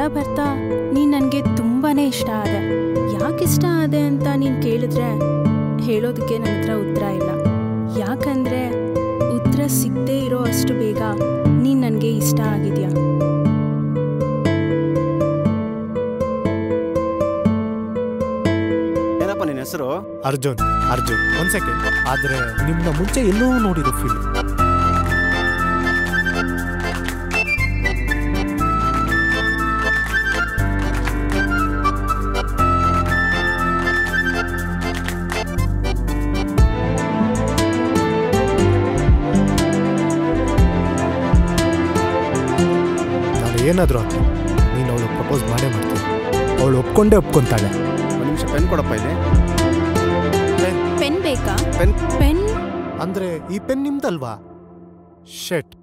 ಬರ್ತಾ ಬರ್ತಾ ನೀನು ನನಗೆ ತುಂಬಾನೇ ಇಷ್ಟ ಆದೆ ಯಾಕೆ ಇಷ್ಟ ಆದೆ ಅಂತ ನೀನು ಕೇಳಿದ್ರೆ ಹೇಳೋದಕ್ಕೆ ನನ್ನ ಹತ್ರ ಉತ್ತರ ಇಲ್ಲ ಯಾಕಂದ್ರೆ ಉತ್ತರ ಸಿಗದೇ ಇರೋ ಅಷ್ಟು ಬೇಗ ನೀನು ನನಗೆ ಇಷ್ಟ ಆಗಿದ್ಯಾ ಏನಪ್ಪ ನಿನ್ನ ಹೆಸರು ಅರ್ಜುನ್ ಅರ್ಜುನ್ ಒಂದ್ ಸೆಕೆಂಡ್ ಆದ್ರೆ ನಿಮ್ನ ಮುಂಚೆ ಎಲ್ಲೋ ನೋಡಿರೋ ಫೀಲ್ ನಾನು ಏನಾದರೂ ಆಗ್ಲಿ ನೀನು ಅವಳು ಪ್ರಪೋಸ್ ಮಾಡೇ ಮಾಡ್ತೀನಿ ಅವಳು ಒಪ್ಕೊಂಡೇ ಒಪ್ಕೊಂತಾಳೆ ಒಂದು ನಿಮಿಷ ಪೆನ್ ಕೊಡಪ್ಪ ಇಲ್ಲಿ ಪೆನ್ ಬೇಕಾ ಪೆನ್ ಪೆನ್ ಅಂದ್ರೆ ಈ ಪೆನ್ ನಿಮ್ದಲ್ವಾ ಶೆಟ್